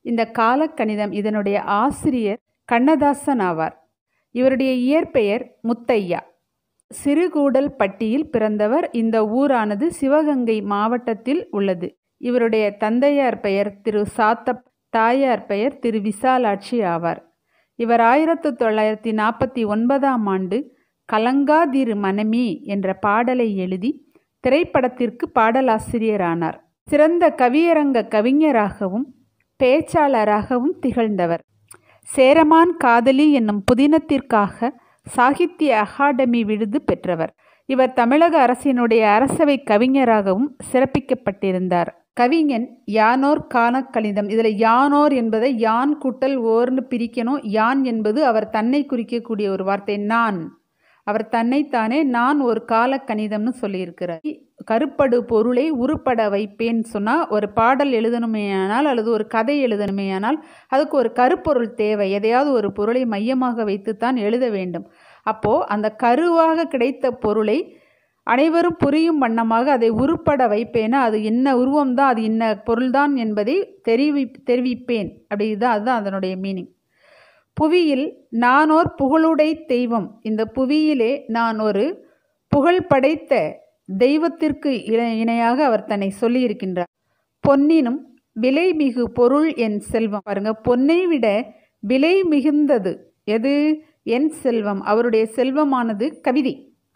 இந்த காலக்கணிதம் இதனுடைய ஆசிரியர் கண்ணதாசன் ஆவார் இவருடைய இயற்பெயர் முத்தையா சிறுகூடல் பட்டியில் பிறந்தவர் இந்த ஊரானது சிவகங்கை மாவட்டத்தில் உள்ளது இவருடைய தந்தையார் பெயர் திரு சாத்தப் தாயார் பெயர் திரு விசாலாட்சி ஆவார் இவர் ஆயிரத்து தொள்ளாயிரத்தி நாற்பத்தி ஒன்பதாம் ஆண்டு கலங்காதிரு மனமே என்ற பாடலை எழுதி திரைப்படத்திற்கு பாடலாசிரியரானார் சிறந்த கவியரங்க கவிஞராகவும் பேச்சாளராகவும் திகழ்ந்தவர் சேரமான் காதலி என்னும் புதினத்திற்காக சாகித்ய அகாடமி விருது பெற்றவர் இவர் தமிழக அரசினுடைய அரசவை கவிஞராகவும் சிறப்பிக்கப்பட்டிருந்தார் கவிஞன் யானோர் காணக்கணிதம் இதில் யானோர் என்பதை யான் கூட்டல் ஓர்னு பிரிக்கணும் யான் என்பது அவர் தன்னை குறிக்கக்கூடிய ஒரு வார்த்தை நான் அவர் தன்னைத்தானே நான் ஒரு காலக்கணிதம்னு சொல்லியிருக்கிறார் கருப்படு பொருளை உருப்பட வைப்பேன் சொன்னால் ஒரு பாடல் எழுதணுமேயானால் அல்லது ஒரு கதை எழுதணுமேயானால் அதுக்கு ஒரு கருப்பொருள் தேவை எதையாவது ஒரு பொருளை மையமாக வைத்துத்தான் எழுத வேண்டும் அப்போது அந்த கருவாக கிடைத்த பொருளை அனைவரும் புரியும் வண்ணமாக அதை உருப்பட வைப்பேனா அது என்ன உருவம்தான் அது என்ன பொருள்தான் என்பதை தெரிவி தெரிவிப்பேன் அப்படி தான் அதுதான் அதனுடைய மீனிங் புவியில் நானோர் புகழுடை தெய்வம் இந்த புவியிலே நான் ஒரு புகழ் படைத்த தெய்வத்திற்கு இணையாக அவர் தன்னை சொல்லியிருக்கின்றார் பொன்னினும் விலை மிகு பொருள் என் செல்வம் பாருங்க பொன்னை விட விலை மிகுந்தது எது என் செல்வம் அவருடைய செல்வமானது கவிதை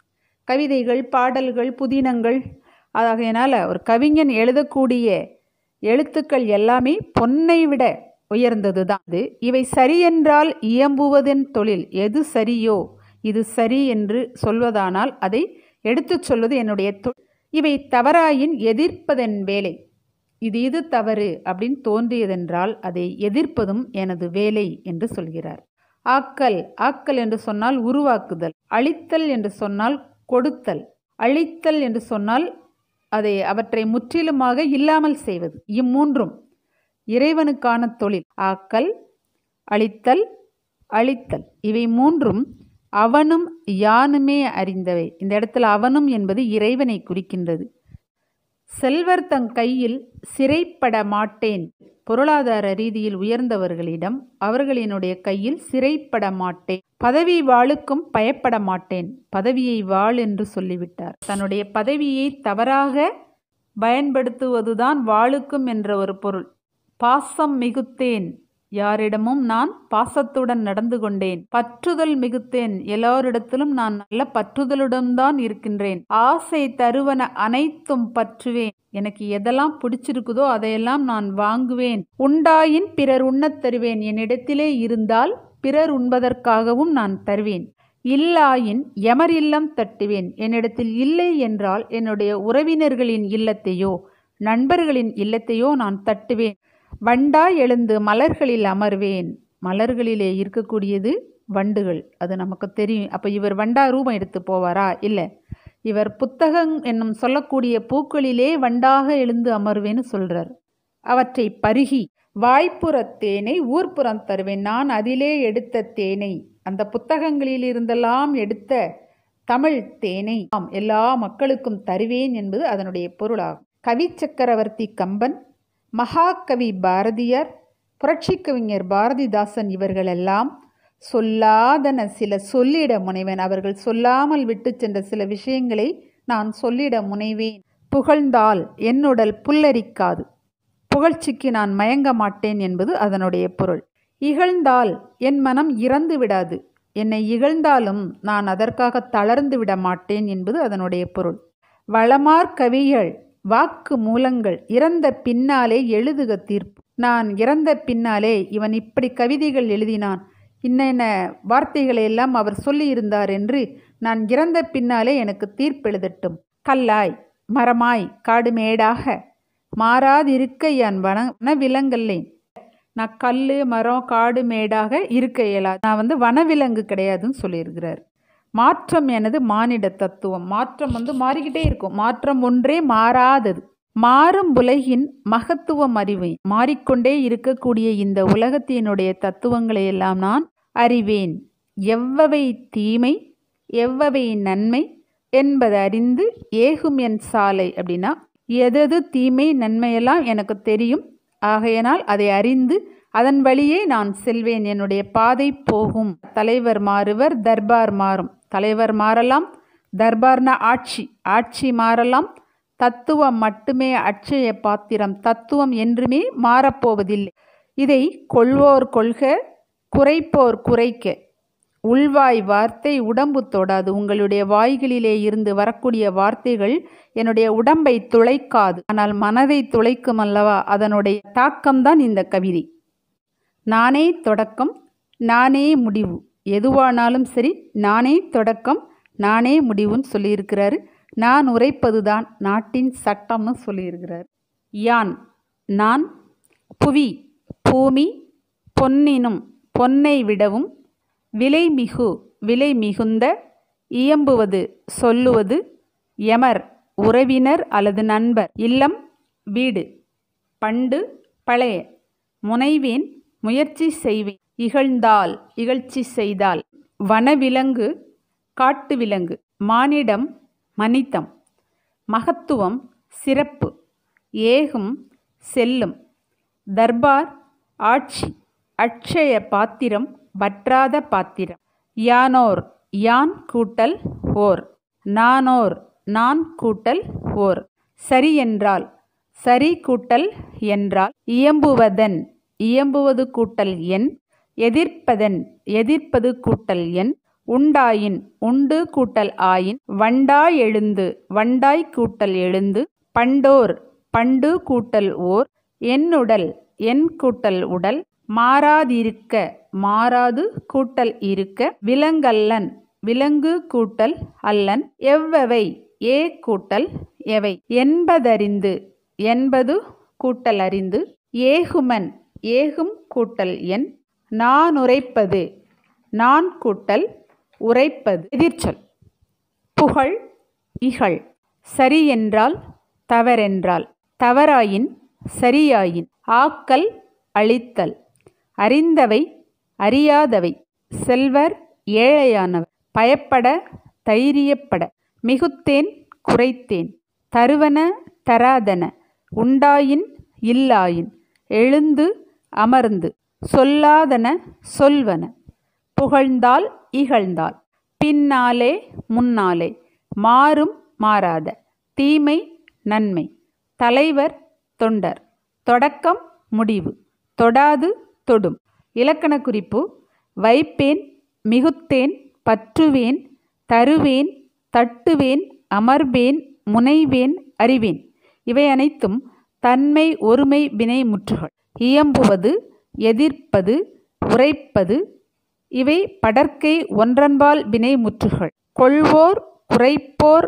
கவிதைகள் பாடல்கள் புதினங்கள் ஆகையினால் ஒரு கவிஞன் எழுதக்கூடிய எழுத்துக்கள் எல்லாமே பொன்னை விட உயர்ந்தது தான் அது இவை சரியென்றால் இயம்புவதன் தொழில் எது சரியோ இது சரி என்று சொல்வதானால் அதை எடுத்துச் சொல்வது என்னுடைய தொழில் இவை தவறாயின் எதிர்ப்பதன் வேலை இது இது தவறு அப்படின்னு தோன்றியதென்றால் அதை எதிர்ப்பதும் எனது வேலை என்று சொல்கிறார் ஆக்கல் ஆக்கல் என்று சொன்னால் உருவாக்குதல் அழித்தல் என்று சொன்னால் கொடுத்தல் அழித்தல் என்று சொன்னால் அதை அவற்றை முற்றிலுமாக இல்லாமல் செய்வது இம்மூன்றும் இறைவனுக்கான தொழில் ஆக்கல் அழித்தல் அழித்தல் இவை மூன்றும் அவனும் யானுமே அறிந்தவை இந்த இடத்துல அவனும் என்பது இறைவனை குறிக்கின்றது செல்வர் தங் கையில் சிறைப்பட மாட்டேன் பொருளாதார ரீதியில் உயர்ந்தவர்களிடம் அவர்களினுடைய கையில் சிறைப்பட மாட்டேன் பதவி வாளுக்கும் பயப்பட மாட்டேன் பதவியை வாழ் என்று சொல்லிவிட்டார் தன்னுடைய பதவியை தவறாக பயன்படுத்துவதுதான் வாளுக்கும் என்ற ஒரு பொருள் பாசம் மிகுத்தேன் யாரிடமும் நான் பாசத்துடன் நடந்து கொண்டேன் பற்றுதல் மிகுத்தேன் எல்லாரிடத்திலும் நான் நல்ல பற்றுதலுடன் தான் இருக்கின்றேன் ஆசை தருவன அனைத்தும் பற்றுவேன் எனக்கு எதெல்லாம் பிடிச்சிருக்குதோ அதையெல்லாம் நான் வாங்குவேன் உண்டாயின் பிறர் உண்ணத் தருவேன் என்னிடத்திலே இருந்தால் பிறர் உண்பதற்காகவும் நான் தருவேன் இல்லாயின் எமர் இல்லம் தட்டுவேன் என்னிடத்தில் இல்லை என்றால் என்னுடைய உறவினர்களின் இல்லத்தையோ நண்பர்களின் இல்லத்தையோ நான் தட்டுவேன் வண்டாய் எழுந்து மலர்களில் அமர்வேன் மலர்களிலே இருக்கக்கூடியது வண்டுகள் அது நமக்கு தெரியும் அப்போ இவர் வண்டா ரூபம் எடுத்து போவாரா இல்லை இவர் புத்தகம் என்னும் சொல்லக்கூடிய பூக்களிலே வண்டாக எழுந்து அமர்வேன்னு சொல்றார் அவற்றை பருகி வாய்ப்புறத் தேனை ஊர்ப்புறம் தருவேன் நான் அதிலே எடுத்த தேனை அந்த புத்தகங்களில் இருந்தெல்லாம் எடுத்த தமிழ் தேனை ஆம் எல்லா மக்களுக்கும் தருவேன் என்பது அதனுடைய பொருளாகும் கவி சக்கரவர்த்தி கம்பன் மகாகவி பாரதியார் புரட்சி கவிஞர் பாரதிதாசன் இவர்களெல்லாம் சொல்லாதன சில சொல்லிட முனைவேன் அவர்கள் சொல்லாமல் விட்டு சென்ற சில விஷயங்களை நான் சொல்லிட முனைவேன் புகழ்ந்தால் என்னுடல் புல்லரிக்காது புகழ்ச்சிக்கு நான் மயங்க மாட்டேன் என்பது அதனுடைய பொருள் இகழ்ந்தால் என் மனம் இறந்து விடாது என்னை இகழ்ந்தாலும் நான் அதற்காக தளர்ந்து விட மாட்டேன் என்பது அதனுடைய பொருள் வளமார் கவிகள் வாக்கு மூலங்கள் இறந்த பின்னாலே எழுதுக தீர்ப்பு நான் இறந்த பின்னாலே இவன் இப்படி கவிதைகள் எழுதினான் இன்னென்ன வார்த்தைகளை எல்லாம் அவர் சொல்லியிருந்தார் என்று நான் இறந்த பின்னாலே எனக்கு தீர்ப்பெழுதட்டும் கல்லாய் மரமாய் காடுமேடாக மாறாதிருக்க என் வன வனவிலங்கல்லேன் நான் கல் மரம் காடு மேடாக இருக்க இயலாது நான் வந்து வனவிலங்கு கிடையாதுன்னு சொல்லியிருக்கிறார் மாற்றம் எனது மானிட தத்துவம் மாற்றம் வந்து மாறிக்கிட்டே இருக்கும் மாற்றம் ஒன்றே மாறாதது மாறும் உலகின் மகத்துவம் அறிவேன் மாறிக்கொண்டே இருக்கக்கூடிய இந்த உலகத்தினுடைய தத்துவங்களை எல்லாம் நான் அறிவேன் எவ்வவை தீமை எவ்வவை நன்மை என்பதை அறிந்து ஏகும் என் சாலை அப்படின்னா எதது தீமை நன்மையெல்லாம் எனக்கு தெரியும் ஆகையினால் அதை அறிந்து அதன் வழியே நான் செல்வேன் என்னுடைய பாதை போகும் தலைவர் மாறுவர் தர்பார் மாறும் தலைவர் மாறலாம் தர்பார்னா ஆட்சி ஆட்சி மாறலாம் தத்துவம் மட்டுமே அட்சய பாத்திரம் தத்துவம் என்றுமே மாறப்போவதில்லை இதை கொள்வோர் கொள்க குறைப்போர் குறைக்க உள்வாய் வார்த்தை உடம்பு தொடாது உங்களுடைய வாய்களிலே இருந்து வரக்கூடிய வார்த்தைகள் என்னுடைய உடம்பை துளைக்காது ஆனால் மனதை துளைக்கும் அல்லவா அதனுடைய தாக்கம்தான் இந்த கவிதை நானே தொடக்கம் நானே முடிவு எதுவானாலும் சரி நானே தொடக்கம் நானே முடிவுன்னு சொல்லியிருக்கிறாரு நான் உரைப்பதுதான் நாட்டின் சட்டம்னு சொல்லியிருக்கிறார் யான் நான் புவி பூமி பொன்னினும் பொன்னை விடவும் விலை மிகு விலை மிகுந்த இயம்புவது சொல்லுவது எமர் உறவினர் அல்லது நண்பர் இல்லம் வீடு பண்டு பழைய முனைவேன் முயற்சி செய்வேன் இகழ்ந்தால் இகழ்ச்சி செய்தால் வனவிலங்கு காட்டு விலங்கு மானிடம் மனிதம் மகத்துவம் சிறப்பு ஏகும் செல்லும் தர்பார் ஆட்சி அட்சய பாத்திரம் வற்றாத பாத்திரம் யானோர் யான் கூட்டல் ஓர் நானோர் நான் கூட்டல் ஓர் சரி என்றால் சரி கூட்டல் என்றால் இயம்புவதன் இயம்புவது கூட்டல் என் எதிர்ப்பதன் எதிர்ப்பது கூட்டல் என் உண்டாயின் உண்டு கூட்டல் ஆயின் வண்டாய் எழுந்து வண்டாய் கூட்டல் எழுந்து பண்டோர் பண்டு கூட்டல் ஓர் என்னுடல் என் கூட்டல் உடல் மாறாதிருக்க மாறாது கூட்டல் இருக்க விலங்கல்லன் விலங்கு கூட்டல் அல்லன் எவ்வவை ஏ கூட்டல் எவை என்பதறிந்து என்பது கூட்டல் அறிந்து ஏகுமன் ஏகும் கூட்டல் என் நான் உரைப்பது நான் கூட்டல் உரைப்பது எதிர்ச்சொல் புகழ் இகழ் சரி என்றால் தவறென்றால் தவறாயின் சரியாயின் ஆக்கல் அழித்தல் அறிந்தவை அறியாதவை செல்வர் ஏழையானவர் பயப்பட தைரியப்பட மிகுத்தேன் குறைத்தேன் தருவன தராதன உண்டாயின் இல்லாயின் எழுந்து அமர்ந்து சொல்லாதன சொல்வன புகழ்ந்தால் இகழ்ந்தால் பின்னாலே முன்னாலே மாறும் மாறாத தீமை நன்மை தலைவர் தொண்டர் தொடக்கம் முடிவு தொடாது தொடும் இலக்கண குறிப்பு வைப்பேன் மிகுத்தேன் பற்றுவேன் தருவேன் தட்டுவேன் அமர்வேன் முனைவேன் அறிவேன் இவை அனைத்தும் தன்மை ஒருமை வினை முற்றுகள் இயம்புவது எதிர்ப்பது உரைப்பது இவை படர்க்கை ஒன்றன்பால் வினை முற்றுகள் கொள்வோர் குறைப்போர்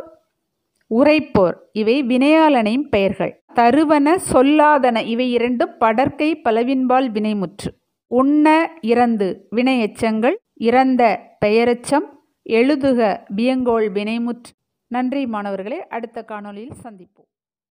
உரைப்போர் இவை வினையாளனையும் பெயர்கள் தருவன சொல்லாதன இவை இரண்டும் படர்க்கை பலவின்பால் வினைமுற்று உண்ண இறந்து வினையெச்சங்கள் இறந்த பெயரெச்சம் எழுதுக வியங்கோள் வினைமுற்று நன்றி மாணவர்களே அடுத்த காணொளியில் சந்திப்போம்